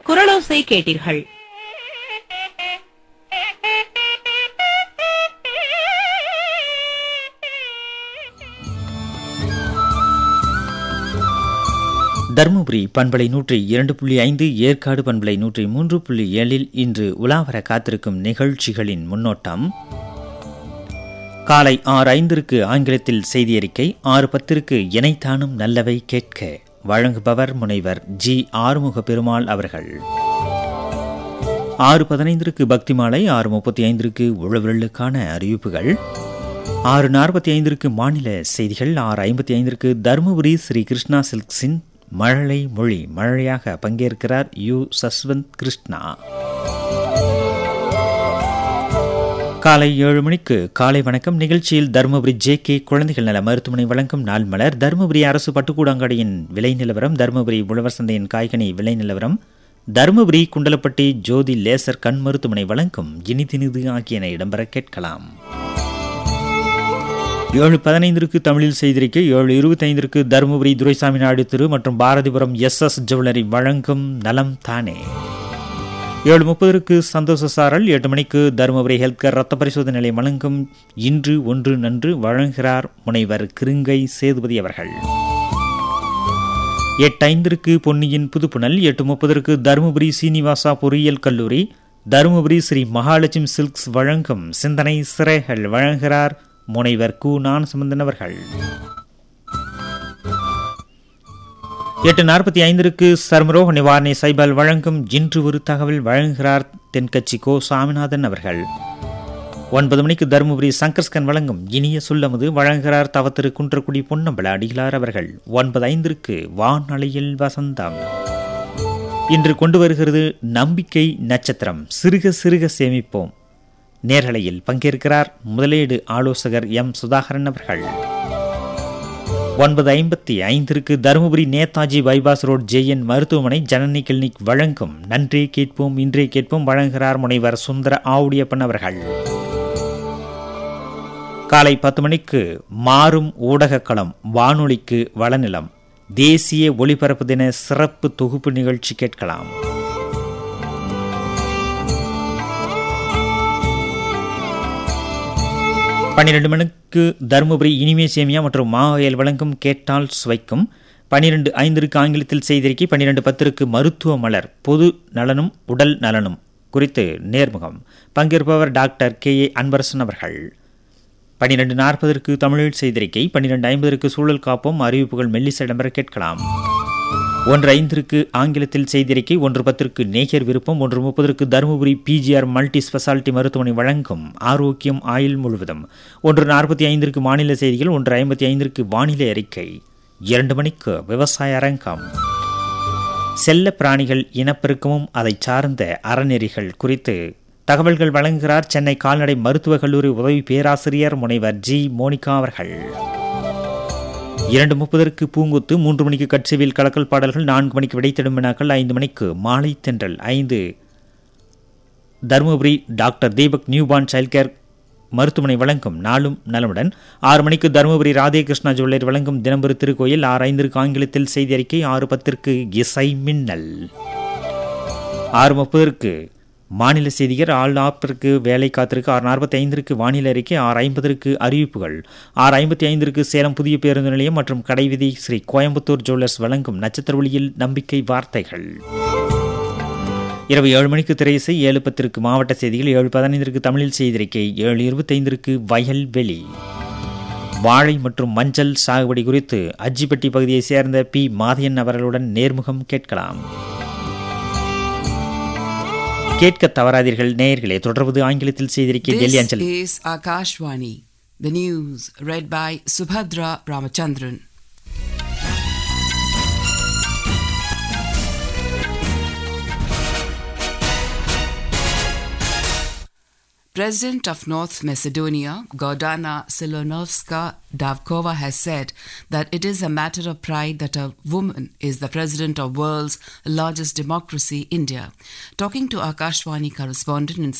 குரலோசை கேட்டீர்கள் தருமபுரி பண்பலை நூற்றி இரண்டு புள்ளி ஐந்து ஏற்காடு பண்பலை நூற்றி மூன்று புள்ளி ஏழில் இன்று உலாவர காத்திருக்கும் நிகழ்ச்சிகளின் முன்னோட்டம் காலை ஆறு ஐந்திற்கு ஆங்கிலத்தில் செய்தி அறிக்கை ஆறு பத்திற்கு இணைத்தானும் நல்லவை கேட்க வழங்குபவர் முனைவர் ஜி ஆறுமுக பெருமாள் அவர்கள் ஆறு பதினைந்திற்கு பக்தி மாலை ஆறு முப்பத்தி ஐந்திற்கு உழவர்களுக்கான அறிவிப்புகள் ஆறு நாற்பத்தி ஐந்திற்கு மாநில செய்திகள் ஆறு ஐம்பத்தி ஐந்திற்கு தருமபுரி ஸ்ரீ கிருஷ்ணா சில்க்ஸின் மழலை மொழி மழையாக பங்கேற்கிறார் யு சஸ்வந்த் கிருஷ்ணா காலை ஏழு மணிக்கு காலை வணக்கம் நிகழ்ச்சியில் தருமபுரி ஜே கே குழந்தைகள் நல மருத்துவமனை வழங்கும் நாள் மலர் தருமபுரி அரசு பட்டுக்கூடாங்கடையின் விலை நிலவரம் தருமபுரி உழவர் சந்தையின் காய்கனி விலை நிலவரம் தருமபுரி குண்டலப்பட்டி ஜோதி லேசர் கண் மருத்துவமனை வழங்கும் இனிதினிது ஆகியன இடம்பெற கேட்கலாம் ஏழு பதினைந்திற்கு தமிழில் செய்திருக்க ஏழு இருபத்தைந்திற்கு தருமபுரி துரைசாமி நாடு திரு மற்றும் பாரதிபுரம் எஸ் எஸ் ஜுவல்லரி வழங்கும் நலம் தானே ஏழு முப்பதற்கு சந்தோஷ சாரல் எட்டு மணிக்கு தருமபுரி ஹெல்த் கேர் ரத்த பரிசோதனை நிலையம் வழங்கும் இன்று ஒன்று நன்று வழங்குகிறார் முனைவர் கிருங்கை சேதுபதி அவர்கள் எட்டு ஐந்திற்கு பொன்னியின் புதுப்புணல் எட்டு முப்பதற்கு தருமபுரி சீனிவாசா பொறியியல் கல்லூரி தருமபுரி ஸ்ரீ மகாலட்சுமி சில்க்ஸ் வழங்கும் சிந்தனை சிறைகள் வழங்குகிறார் முனைவர் கு நான் சுமந்தன் அவர்கள் எட்டு நாற்பத்தி ஐந்திற்கு சர்மரோக நிவாரணை சைபால் வழங்கும் இன்று ஒரு தகவல் வழங்குகிறார் தென்கட்சி கோ சாமிநாதன் அவர்கள் ஒன்பது மணிக்கு தருமபுரி சங்கர்ஸ்கன் வழங்கும் இனிய சொல்லமுது வழங்குகிறார் தவத்திரு குன்றக்குடி பொன்னம்பல அடிகளார் அவர்கள் ஒன்பது ஐந்திற்கு வானலையில் வசந்தம் இன்று கொண்டு வருகிறது நம்பிக்கை நட்சத்திரம் சிறுக சிறுக சேமிப்போம் நேரலையில் பங்கேற்கிறார் முதலீடு ஆலோசகர் எம் சுதாகரன் அவர்கள் ஒன்பது ஐம்பத்தி ஐந்திற்கு Dharmapuri Netaji bypass road JN மருத்துவமனை ஜனனி கிளினிக் வழங்கும் நன்றி கேட்போம் இன்றே கேட்போம் வழங்குகிறார் முனைவர் சுந்தர ஆவுடியப்பன் அவர்கள் காலை பத்து மணிக்கு மாறும் ஊடகக்களம் வானொலிக்கு வளநிலம் தேசிய ஒளிபரப்பு தின சிறப்பு தொகுப்பு நிகழ்ச்சி கேட்கலாம் பன்னிரண்டு மணிக்கு தருமபுரி இனிமே சேமியா மற்றும் மாவயல் வழங்கும் கேட்டால் சுவைக்கும் பன்னிரண்டு ஐந்திற்கு ஆங்கிலத்தில் செய்திருக்கை பன்னிரண்டு பத்திற்கு மருத்துவ மலர் பொது நலனும் உடல் நலனும் குறித்து நேர்முகம் பங்கேற்பவர் டாக்டர் கே ஏ அன்பரசன் அவர்கள் பன்னிரண்டு நாற்பதற்கு தமிழில் செய்திருக்கை பன்னிரண்டு ஐம்பதற்கு சூழல் காப்போம் அறிவிப்புகள் மெல்லிச இடம்பெற கேட்கலாம் ஒன்று ஐந்திற்கு ஆங்கிலத்தில் செய்திருக்கை ஒன்று பத்திற்கு நேயர் விருப்பம் ஒன்று முப்பதற்கு தருமபுரி பிஜிஆர் மல்டி ஸ்பெஷாலிட்டி மருத்துவமனை வழங்கும் ஆரோக்கியம் ஆயுள் முழுவதும் ஒன்று நாற்பத்தி ஐந்திற்கு மாநில செய்திகள் ஒன்று ஐம்பத்தி ஐந்திற்கு வானிலை அறிக்கை இரண்டு மணிக்கு விவசாய அரங்கம் செல்ல பிராணிகள் இனப்பெருக்கமும் அதை சார்ந்த அறநெறிகள் குறித்து தகவல்கள் வழங்குகிறார் சென்னை கால்நடை மருத்துவக் கல்லூரி உதவி பேராசிரியர் முனைவர் ஜி மோனிகா அவர்கள் இரண்டு முப்பதற்கு பூங்குத்து மூன்று மணிக்கு கட்சிவில் கலக்கல் பாடல்கள் நான்கு மணிக்கு விடைத்தெடும் வினாக்கள் ஐந்து மணிக்கு மாலை தென்றல் ஐந்து Dharmapuri doctor Deepak newborn child care மருத்துவமனை வழங்கும் நாளும் நலமுடன் ஆறு மணிக்கு தருமபுரி ராதே கிருஷ்ணா ஜுவல்லரி வழங்கும் தினம்பெரு திருக்கோயில் ஆறு ஐந்திற்கு ஆங்கிலத்தில் செய்தி அறிக்கை ஆறு பத்திற்கு இசை மின்னல் ஆறு முப்பதற்கு மாநில செய்திகள் ஆள் நாற்பதற்கு வேலை காத்திருக்கு ஆறு நாற்பத்தி ஐந்திற்கு வானிலை அறிக்கை ஆறு ஐம்பதற்கு அறிவிப்புகள் ஆறு ஐம்பத்தி ஐந்திற்கு சேலம் புதிய பேருந்து நிலையம் மற்றும் கடைவிதி ஸ்ரீ கோயம்புத்தூர் ஜுவல்லர்ஸ் வழங்கும் நட்சத்திர ஒளியில் நம்பிக்கை வார்த்தைகள் இரவு ஏழு மணிக்கு திரையிசை ஏழு பத்திற்கு மாவட்ட செய்திகள் ஏழு பதினைந்திற்கு தமிழில் செய்திருக்கை ஏழு இருபத்தைந்திற்கு வயல்வெளி வாழை மற்றும் மஞ்சள் சாகுபடி குறித்து அஜிப்பட்டி பகுதியைச் சேர்ந்த பி மாதையன் அவர்களுடன் நேர்முகம் கேட்கலாம் கேட்க தவறாதீர்கள் நேயர்களே தொடர்வது ஆங்கிலத்தில் செய்திருக்கை டெல்லி This அஞ்சல் is Akashwani. The news read by Subhadra Ramachandran. President of North Macedonia, Gordana Silonovska Davkova, has said that it is a matter of pride that a woman is the president of world's largest democracy, India. Talking to Akashwani correspondent in